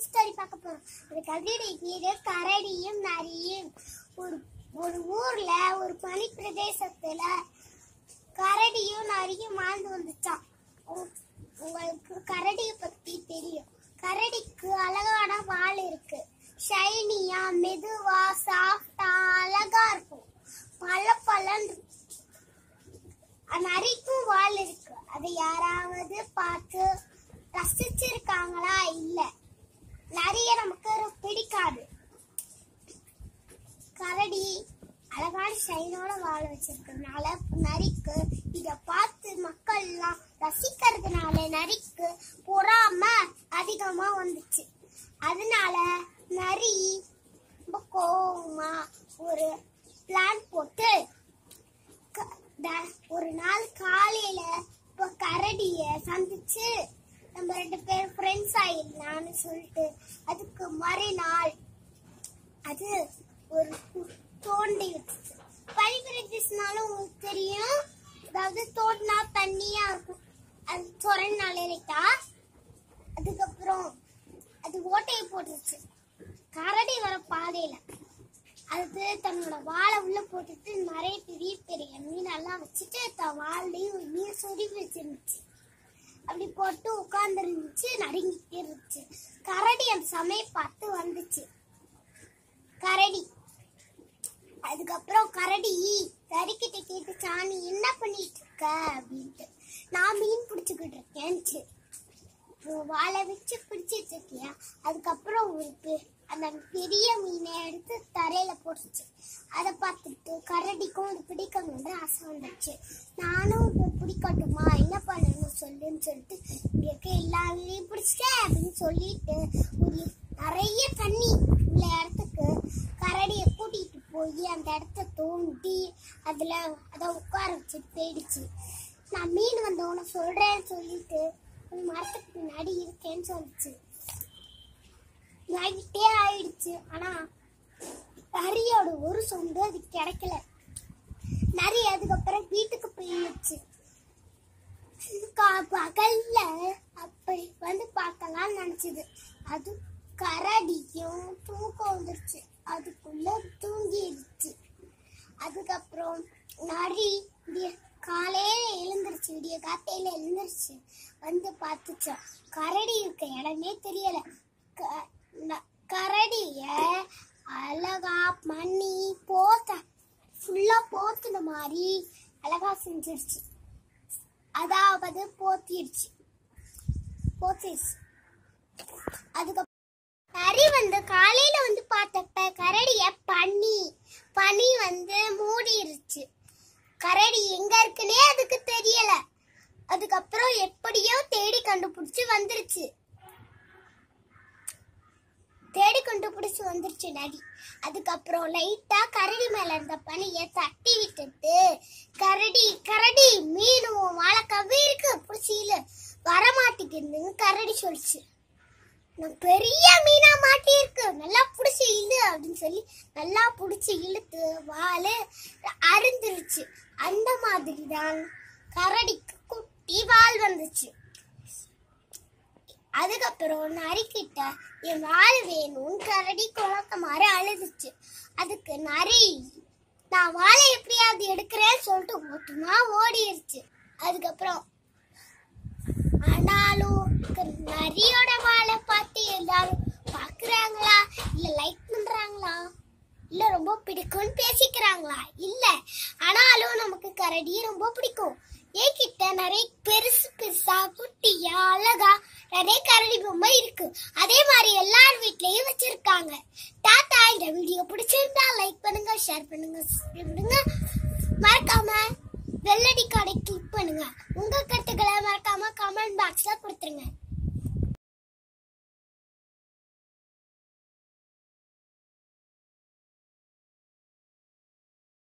story பார்க்க போறோம் அந்த கதையோட பேரு கரடியும் நரியும் ஒரு ஒரு ஊர்ல ஒரு பனி பிரதேசத்துல கரடியும் நரியும் வாழ்ந்து வந்துச்சான் உ- உங்களுக்கு கரடிய பத்தி தெரியும் கரடிக்கு அழகான வால் இருக்கு ஷைனியா மெதுவா சாஃப்டா அழகா இருக்கும் பல பலன் நரிக்கும் வால் இருக்கு அதை யாராவது பார்த்து ரசிச்சிருக்காங்களா இல்ல நிறைய நமக்கு பிடிக்காது கரடி அழகான ஷைனோட வாழ வச்சிருக்கறதுனால நரிக்கு இத பார்த்து மக்கள் எல்லாம் ரசிக்கிறதுனால நரிக்கு பொறாம அதிகமா வந்துச்சு அதனால நரி ரொம்ப கோவமா ஒரு பிளான் போட்டு க- த- ஒரு நாள் காலையில இப்போ கரடிய சந்திச்சு நம்ம ரெண்டு பேரும் ஃப்ரெண்ட்ஸ் ஆயிடலாம்னு சொல்லிட்டு அதுக்கு மறுநாள் அது ஒரு கு- தோண்டி விட்டுச்சு பனிபிரதேசனாலும் உங்களுக்கு தெரியும் அதாவது தோண்டினா தண்ணியா இருக்கும் அது சொரனால லைட்டா அதுக்கப்புறம் அது ஓட்டையை போட்டுருச்சு கரடி வர பாதையில அது தன்னோட வாழை உள்ள போட்டுட்டு நிறைய பெரிய பெரிய மீனெல்லாம் வச்சுட்டு தன் வாழையும் ஒரு மீன் சொருவி வச்சிருந்துச்சு அப்படி போட்டு உட்கார்ந்துருந்துச்சு நடுங்கிட்டே இருந்துச்சு கரடி அந்த சமயம் பார்த்து வந்துச்சு கரடி அதுக்கப்புறம் கரடி கறிக்கிட்ட கேட்டுச்சா நீ என்ன பண்ணிட்டு இருக்க அப்படின்ட்டு நான் மீன் பிடிச்சுக்கிட்டு இருக்கேன்ச்சு அப்புறம் வாழை வச்சு பிடிச்சிட்டு இருக்கியா அதுக்கப்புறம் ஒரு பெ- அந்த பெரிய மீனை எடுத்து தரையில போட்டுச்சு அதை பார்த்துட்டு கரடிக்கும் அது பிடிக்கணும்னு ஆசை வந்துச்சு நானும் இப்போ பிடிக்கட்டுமா என்ன பண்ணணும் சொல்லுன்னு சொல்லிட்டு இங்க இருக்க எல்லா மீனையும் பிடிச்சிட்டேன் அப்படின்னு சொல்லிட்டு ஒரு நிறைய தண்ணி உள்ள இடத்துக்கு கரடியை கூட்டிட்டு போய் அந்த இடத்த தோண்டி அதுல அதை உட்கார வச்சு போயிடுச்சு நான் மீன் வந்தவன சொல்றேன்னு சொல்லிட்டு ஒரு மரத்துக்கு பின்னாடி இருக்கேன்னு சொல்லுச்சு நைட்டே ஆயிடுச்சு ஆனா நரியோட ஒரு சொந்து அது கிடைக்கல நரி அதுக்கப்புறம் வீட்டுக்கு போயிடுச்சு கா- பகல்ல அப்படி வந்து பார்க்கலாம்னு நினைச்சது அது கரடிக்கும் தூக்கம் வந்துருச்சு அதுக்குள்ள தூங்கிடுச்சு அதுக்கப்புறம் நரி விடிய- காலையில எழுந்திருச்சு விடிய காத்தையில எழுந்திருச்சு வந்து பார்த்துச்சோம் கரடி இருக்க இடமே தெரியல க- ந- கரடிய அழகா மணி போத்த ஃபுல்லா போத்துன மாதிரி அழகா செஞ்சிருச்சு அதாவது போத்திடுச்சு போத்திடுச்சு அதுக்கப்புறம் நரி வந்து காலையில வந்து பார்த்தப்ப கரடிய பனி பனி வந்து மூடிருச்சு கரடி எங்க இருக்குன்னே அதுக்கு தெரியல அதுக்கப்புறம் எப்படியோ தேடி கண்டுபிடிச்சு வந்துருச்சு தேடி கண்டுபிடிச்சு வந்துருச்சு நரி அதுக்கப்புறம் லைட்டா கரடி மேல இருந்த பனிய தட்டி விட்டுட்டு கரடி கரடி மீன் உன் வாழை கவ்வி இருக்கு பிடிச்சில வரமாட்டேங்குதுன்னு கரடி சொல்லிச்சு நான் பெரிய மீனா மாட்டியிருக்கு நல்லா புடிச்சு இழு அப்படின்னு சொல்லி நல்லா புடிச்சு இழுத்து வாழை அருந்துருச்சு அந்த மாதிரி தான் கரடிக்கு குட்டி வால் வந்துச்சு அதுக்கப்புறம் நரிக்கிட்ட என் வால் வேணும்னு கரடி குழந்த மாதிரி அழுதுச்சு அதுக்கு நரி நான் வாழை எப்படியாவது எடுக்கிறேன்னு சொல்லிட்டு ஓட்டுமா ஓடிருச்சு அதுக்கப்புறம் ஆனாலும் க- நரியோட வாழை பார்த்து எல்லாரும் பாக்குறாங்களா இல்ல லைக் பண்றாங்களா இல்ல ரொம்ப பிடிக்கும்னு பேசிக்கிறாங்களா இல்ல ஆனாலும் நமக்கு கரடி ரொம்ப பிடிக்கும் என்கிட்ட நிறைய பெருசு பெருசா குட்டியா அழகா நிறைய கரடி பொம்மை இருக்கு அதே மாதிரி எல்லார் வீட்லயும் வச்சிருக்காங்க டாட்டா இந்த வீடியோ பிடிச்சிருந்தா லைக் பண்ணுங்க ஷேர் பண்ணுங்க subscribe பண்ணுங்க மறக்காம வெள்ளடி கடை கிளிக் பண்ணுங்க உங்க கருத்துக்களை மறக்காம கமெண்ட் பாக்ஸ்ல கொடுத்துருங்க